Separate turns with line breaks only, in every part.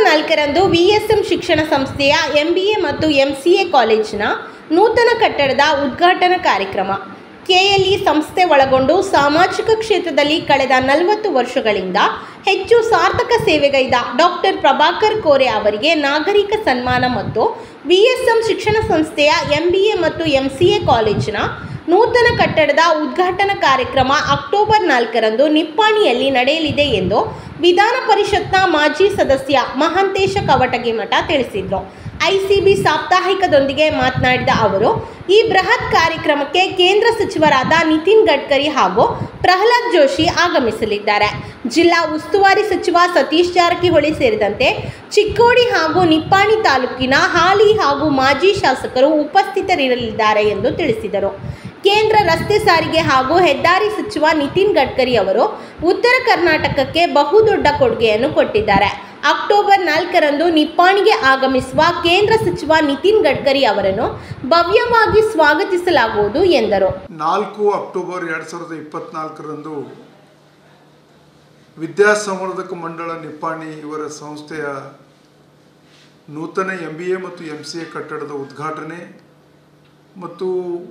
ನಾಲ್ಕರಂದು ವಿಎಸ್ಎಂ ಶಿಕ್ಷಣ ಸಂಸ್ಥೆಯ ಎಂಬಿಎ ಮತ್ತು ಎಂಸಿಎ ಕಾಲೇಜಿನ ನೂತನ ಕಟ್ಟಡದ ಉದ್ಘಾಟನಾ ಕಾರ್ಯಕ್ರಮ ಕೆಎಲ್ಇ ಸಂಸ್ಥೆ ಒಳಗೊಂಡು ಸಾಮಾಜಿಕ ಕ್ಷೇತ್ರದಲ್ಲಿ ಕಳೆದ ನಲವತ್ತು ವರ್ಷಗಳಿಂದ ಹೆಚ್ಚು ಸಾರ್ಥಕ ಸೇವೆಗೈದ ಡಾಕ್ಟರ್ ಪ್ರಭಾಕರ್ ಕೋರೆ ಅವರಿಗೆ ನಾಗರಿಕ ಸನ್ಮಾನ ಮತ್ತು ವಿಎಸ್ಎಂ ಶಿಕ್ಷಣ ಸಂಸ್ಥೆಯ ಎಂಬಿಎ ಮತ್ತು ಎಂಸಿಎ ಕಾಲೇಜಿನ ನೂತನ ಕಟ್ಟಡದ ಉದ್ಘಾಟನಾ ಕಾರ್ಯಕ್ರಮ ಅಕ್ಟೋಬರ್ ನಾಲ್ಕರಂದು ನಿಪ್ಪಾಣಿಯಲ್ಲಿ ನಡೆಯಲಿದೆ ಎಂದು ವಿಧಾನ ಪರಿಷತ್ನ ಮಾಜಿ ಸದಸ್ಯ ಮಹಾಂತೇಶ ಕವಟಗಿಮಠ ತಿಳಿಸಿದರು ಐಸಿಬಿ ಸಾಪ್ತಾಹಿಕದೊಂದಿಗೆ ಮಾತನಾಡಿದ ಅವರು ಈ ಬೃಹತ್ ಕಾರ್ಯಕ್ರಮಕ್ಕೆ ಕೇಂದ್ರ ಸಚಿವರಾದ ನಿತಿನ್ ಗಡ್ಕರಿ ಹಾಗೂ ಪ್ರಹ್ಲಾದ್ ಜೋಶಿ ಆಗಮಿಸಲಿದ್ದಾರೆ ಜಿಲ್ಲಾ ಉಸ್ತುವಾರಿ ಸಚಿವ ಸತೀಶ್ ಜಾರಕಿಹೊಳಿ ಸೇರಿದಂತೆ ಚಿಕ್ಕೋಡಿ ಹಾಗೂ ನಿಪ್ಪಾಣಿ ತಾಲೂಕಿನ ಹಾಲಿ ಹಾಗೂ ಮಾಜಿ ಶಾಸಕರು ಉಪಸ್ಥಿತರಿರಲಿದ್ದಾರೆ ಎಂದು ತಿಳಿಸಿದರು ಕೇಂದ್ರ ರಸ್ತೆ ಸಾರಿಗೆ ಹಾಗೂ ಹೆದ್ದಾರಿ ಸಚಿವ ನಿತಿನ್ ಗಡ್ಕರಿ ಅವರು ಉತ್ತರ ಕರ್ನಾಟಕಕ್ಕೆ ಬಹುದೊಡ್ಡ ಕೊಡುಗೆಯನ್ನು ಕೊಟ್ಟಿದ್ದಾರೆ ಅಕ್ಟೋಬರ್ ನಾಲ್ಕರಂದು ನಿಪ್ಪಾಣಿಗೆ ಆಗಮಿಸುವ ಕೇಂದ್ರ ಸಚಿವ ನಿತಿನ್ ಗಡ್ಕರಿ ಅವರನ್ನು ಭವ್ಯವಾಗಿ ಸ್ವಾಗತಿಸಲಾಗುವುದು ಎಂದರು
ನಾಲ್ಕು ಅಕ್ಟೋಬರ್ ಎರಡು ಸಾವಿರದ ಇಪ್ಪತ್ನಾಲ್ಕರಂದು ವಿದ್ಯಾಸಂವರ್ಧಕ ಮಂಡಳ ನಿಪ್ಪಾಣಿ ಇವರ ಸಂಸ್ಥೆಯ ನೂತನ ಎಂ ಬಿ ಎ ಮತ್ತು ಎಂ ಸಿ ಎ ಕಟ್ಟಡದ ಉದ್ಘಾಟನೆ ಮತ್ತು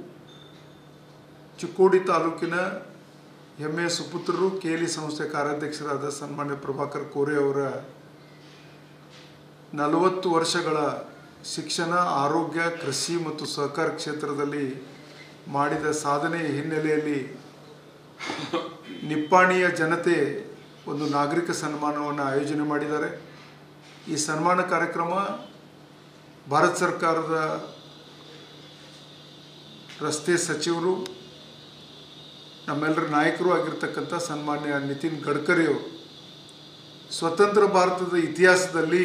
ಚಿಕ್ಕೋಡಿ ತಾಲೂಕಿನ ಹೆಮ್ಮೆಯ ಸುಪುತ್ರರು ಕೇಲಿ ಸಂಸ್ಥೆ ಕಾರ್ಯಾಧ್ಯಕ್ಷರಾದ ಸನ್ಮಾನ್ಯ ಪ್ರಭಾಕರ್ ಕೋರೆ ಅವರ ನಲವತ್ತು ವರ್ಷಗಳ ಶಿಕ್ಷಣ ಆರೋಗ್ಯ ಕೃಷಿ ಮತ್ತು ಸಹಕಾರ ಕ್ಷೇತ್ರದಲ್ಲಿ ಮಾಡಿದ ಸಾಧನೆಯ ಹಿನ್ನೆಲೆಯಲ್ಲಿ ನಿಪ್ಪಾಣಿಯ ಜನತೆ ಒಂದು ನಾಗರಿಕ ಸನ್ಮಾನವನ್ನು ಆಯೋಜನೆ ಮಾಡಿದ್ದಾರೆ ಈ ಸನ್ಮಾನ ಕಾರ್ಯಕ್ರಮ ಭಾರತ ಸರ್ಕಾರದ ರಸ್ತೆ ಸಚಿವರು ನಮ್ಮೆಲ್ಲರ ನಾಯಕರು ಆಗಿರ್ತಕ್ಕಂಥ ಸನ್ಮಾನ್ಯ ನಿತಿನ್ ಗಡ್ಕರಿಯವರು ಸ್ವತಂತ್ರ ಭಾರತದ ಇತಿಹಾಸದಲ್ಲಿ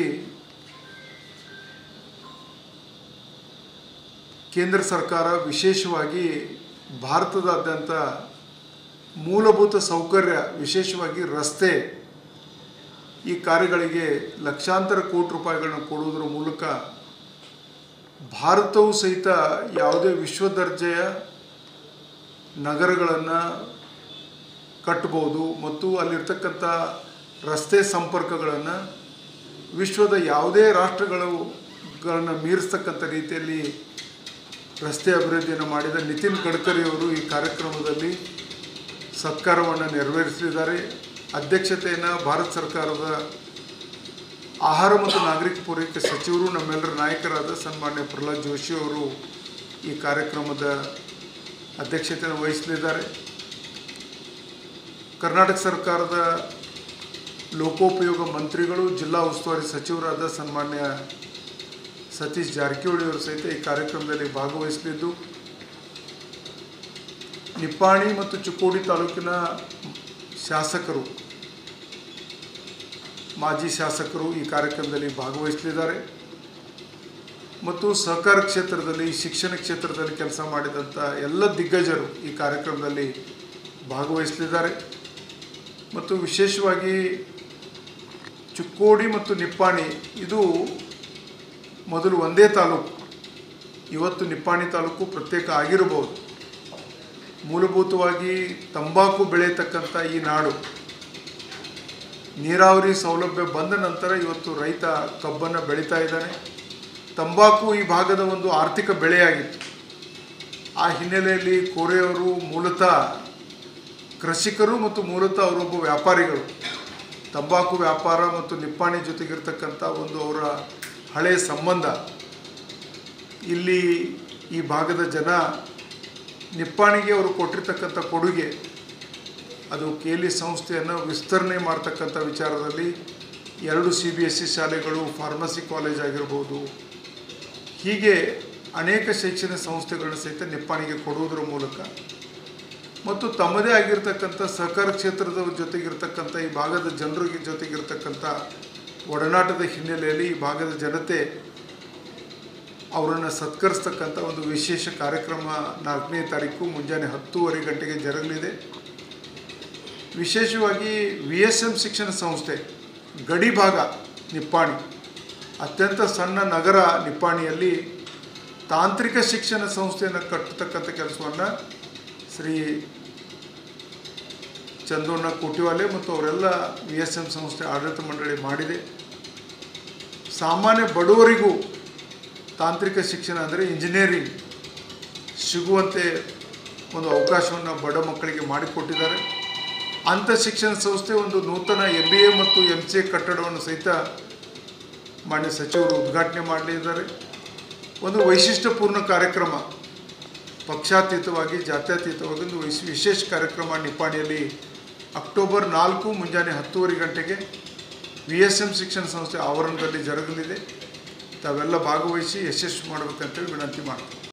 ಕೇಂದ್ರ ಸರ್ಕಾರ ವಿಶೇಷವಾಗಿ ಭಾರತದಾದ್ಯಂತ ಮೂಲಭೂತ ಸೌಕರ್ಯ ವಿಶೇಷವಾಗಿ ರಸ್ತೆ ಈ ಕಾರ್ಯಗಳಿಗೆ ಲಕ್ಷಾಂತರ ಕೋಟಿ ರೂಪಾಯಿಗಳನ್ನ ಕೊಡುವುದರ ಮೂಲಕ ಭಾರತವು ಸಹಿತ ಯಾವುದೇ ವಿಶ್ವ ದರ್ಜೆಯ ನಗರಗಳನ್ನು ಕಟ್ಬೋದು ಮತ್ತು ಅಲ್ಲಿರ್ತಕ್ಕಂಥ ರಸ್ತೆ ಸಂಪರ್ಕಗಳನ್ನು ವಿಶ್ವದ ಯಾವುದೇ ರಾಷ್ಟ್ರಗಳು ಮೀರಿಸ್ತಕ್ಕಂಥ ರೀತಿಯಲ್ಲಿ ರಸ್ತೆ ಅಭಿವೃದ್ಧಿಯನ್ನು ಮಾಡಿದ ನಿತಿನ್ ಗಡ್ಕರಿ ಅವರು ಈ ಕಾರ್ಯಕ್ರಮದಲ್ಲಿ ಸತ್ಕಾರವನ್ನು ನೆರವೇರಿಸಲಿದ್ದಾರೆ ಅಧ್ಯಕ್ಷತೆಯನ್ನು ಭಾರತ ಸರ್ಕಾರದ ಆಹಾರ ಮತ್ತು ನಾಗರಿಕ ಪೂರೈಕೆ ಸಚಿವರು ನಮ್ಮೆಲ್ಲರ ನಾಯಕರಾದ ಸನ್ಮಾನ್ಯ ಪ್ರಹ್ಲಾದ್ ಜೋಶಿ ಅವರು ಈ ಕಾರ್ಯಕ್ರಮದ ಅಧ್ಯಕ್ಷತೆಯನ್ನು ವಹಿಸಲಿದ್ದಾರೆ ಕರ್ನಾಟಕ ಸರ್ಕಾರದ ಲೋಕೋಪಯೋಗ ಮಂತ್ರಿಗಳು ಜಿಲ್ಲಾ ಉಸ್ತುವಾರಿ ಸಚಿವರಾದ ಸನ್ಮಾನ್ಯ ಸತೀಶ್ ಜಾರಕಿಹೊಳಿ ಅವರು ಸಹಿತ ಈ ಕಾರ್ಯಕ್ರಮದಲ್ಲಿ ಭಾಗವಹಿಸಲಿದ್ದು ನಿಪ್ಪಾಣಿ ಮತ್ತು ಚಿಕ್ಕೋಡಿ ತಾಲೂಕಿನ ಶಾಸಕರು ಮಾಜಿ ಶಾಸಕರು ಈ ಕಾರ್ಯಕ್ರಮದಲ್ಲಿ ಭಾಗವಹಿಸಲಿದ್ದಾರೆ ಮತ್ತು ಸಹಕಾರ ಕ್ಷೇತ್ರದಲ್ಲಿ ಶಿಕ್ಷಣ ಕ್ಷೇತ್ರದಲ್ಲಿ ಕೆಲಸ ಮಾಡಿದಂಥ ಎಲ್ಲ ದಿಗ್ಗಜರು ಈ ಕಾರ್ಯಕ್ರಮದಲ್ಲಿ ಭಾಗವಹಿಸಲಿದ್ದಾರೆ ಮತ್ತು ವಿಶೇಷವಾಗಿ ಚಿಕ್ಕೋಡಿ ಮತ್ತು ನಿಪ್ಪಾಣಿ ಇದು ಮೊದಲು ಒಂದೇ ತಾಲೂಕು ಇವತ್ತು ನಿಪ್ಪಾಣಿ ತಾಲೂಕು ಪ್ರತ್ಯೇಕ ಆಗಿರಬಹುದು ಮೂಲಭೂತವಾಗಿ ತಂಬಾಕು ಬೆಳೆಯತಕ್ಕಂಥ ಈ ನಾಡು ನೀರಾವರಿ ಸೌಲಭ್ಯ ಬಂದ ನಂತರ ಇವತ್ತು ರೈತ ಕಬ್ಬನ್ನು ಬೆಳೀತಾ ಇದ್ದಾನೆ ತಂಬಾಕು ಈ ಭಾಗದ ಒಂದು ಆರ್ಥಿಕ ಬೆಳೆಯಾಗಿತ್ತು ಆ ಹಿನ್ನೆಲೆಯಲ್ಲಿ ಕೋರೆಯವರು ಮೂಲತಃ ಕೃಷಿಕರು ಮತ್ತು ಮೂಲತಃ ಅವರೊಬ್ಬ ವ್ಯಾಪಾರಿಗಳು ತಂಬಾಕು ವ್ಯಾಪಾರ ಮತ್ತು ನಿಪ್ಪಾಣಿ ಜೊತೆಗಿರ್ತಕ್ಕಂಥ ಒಂದು ಅವರ ಹಳೆಯ ಸಂಬಂಧ ಇಲ್ಲಿ ಈ ಭಾಗದ ಜನ ನಿಪ್ಪಾಣಿಗೆ ಅವರು ಕೊಟ್ಟಿರ್ತಕ್ಕಂಥ ಕೊಡುಗೆ ಅದು ಕೇಲಿ ಸಂಸ್ಥೆಯನ್ನು ವಿಸ್ತರಣೆ ಮಾಡ್ತಕ್ಕಂಥ ವಿಚಾರದಲ್ಲಿ ಎರಡು ಸಿ ಬಿ ಎಸ್ ಸಿ ಶಾಲೆಗಳು ಫಾರ್ಮಸಿ ಕಾಲೇಜ್ ಆಗಿರ್ಬೋದು ಹೀಗೆ ಅನೇಕ ಶೈಕ್ಷಣಿಕ ಸಂಸ್ಥೆಗಳನ್ನ ಸಹಿತ ನಿಪ್ಪಾಣಿಗೆ ಕೊಡುವುದರ ಮೂಲಕ ಮತ್ತು ತಮ್ಮದೇ ಆಗಿರ್ತಕ್ಕಂಥ ಸಹಕಾರ ಕ್ಷೇತ್ರದ ಜೊತೆಗಿರ್ತಕ್ಕಂಥ ಈ ಭಾಗದ ಜನರಿಗೆ ಜೊತೆಗಿರ್ತಕ್ಕಂಥ ಒಡನಾಟದ ಹಿನ್ನೆಲೆಯಲ್ಲಿ ಈ ಭಾಗದ ಜನತೆ ಅವರನ್ನು ಸತ್ಕರಿಸ್ತಕ್ಕಂಥ ಒಂದು ವಿಶೇಷ ಕಾರ್ಯಕ್ರಮ ನಾಲ್ಕನೇ ತಾರೀಕು ಮುಂಜಾನೆ ಹತ್ತೂವರೆ ಗಂಟೆಗೆ ಜರಗಲಿದೆ ವಿಶೇಷವಾಗಿ ವಿ ಎಸ್ ಎಮ್ ಶಿಕ್ಷಣ ಸಂಸ್ಥೆ ಗಡಿ ಭಾಗ ನಿಪ್ಪಾಣಿ ಅತ್ಯಂತ ಸಣ್ಣ ನಗರ ನಿಪ್ಪಾಣಿಯಲ್ಲಿ ತಾಂತ್ರಿಕ ಶಿಕ್ಷಣ ಸಂಸ್ಥೆಯನ್ನು ಕಟ್ಟತಕ್ಕಂಥ ಕೆಲಸವನ್ನು ಶ್ರೀ ಚಂದ್ರಣ್ಣ ಕೋಟಿವಾಲೆ ಮತ್ತು ಅವರೆಲ್ಲ ವಿ ಎಸ್ ಎಮ್ ಸಂಸ್ಥೆ ಆಡಳಿತ ಮಂಡಳಿ ಮಾಡಿದೆ ಸಾಮಾನ್ಯ ಬಡವರಿಗೂ ತಾಂತ್ರಿಕ ಶಿಕ್ಷಣ ಅಂದರೆ ಇಂಜಿನಿಯರಿಂಗ್ ಸಿಗುವಂತೆ ಒಂದು ಅವಕಾಶವನ್ನು ಬಡ ಮಕ್ಕಳಿಗೆ ಮಾಡಿಕೊಟ್ಟಿದ್ದಾರೆ ಅಂಥ ಶಿಕ್ಷಣ ಸಂಸ್ಥೆ ಒಂದು ನೂತನ ಎಂ ಬಿ ಎ ಮತ್ತು ಎಮ್ ಸಿ ಎ ಕಟ್ಟಡವನ್ನು ಸಹಿತ ಮಾನ್ಯ ಸಚಿವರು ಉದ್ಘಾಟನೆ ಮಾಡಲಿದ್ದಾರೆ ಒಂದು ವೈಶಿಷ್ಟ್ಯಪೂರ್ಣ ಕಾರ್ಯಕ್ರಮ ಪಕ್ಷಾತೀತವಾಗಿ ಜಾತ್ಯತೀತವಾಗಿ ಒಂದು ವಿಶ್- ವಿಶೇಷ ಕಾರ್ಯಕ್ರಮ ನಿಪ್ಪಾಣಿಯಲ್ಲಿ ಅಕ್ಟೋಬರ್ ನಾಲ್ಕು ಮುಂಜಾನೆ ಹತ್ತುವರೆ ಗಂಟೆಗೆ ವಿ ಎಸ್ ಎಮ್ ಶಿಕ್ಷಣ ಸಂಸ್ಥೆ ಆವರಣದಲ್ಲಿ ಜರುಗಲಿದೆ ತಾವೆಲ್ಲ ಭಾಗವಹಿಸಿ ಯಶಸ್ವಿ ಮಾಡಬೇಕಂತೇಳಿ ವಿನಂತಿ ಮಾಡ್ತೀನಿ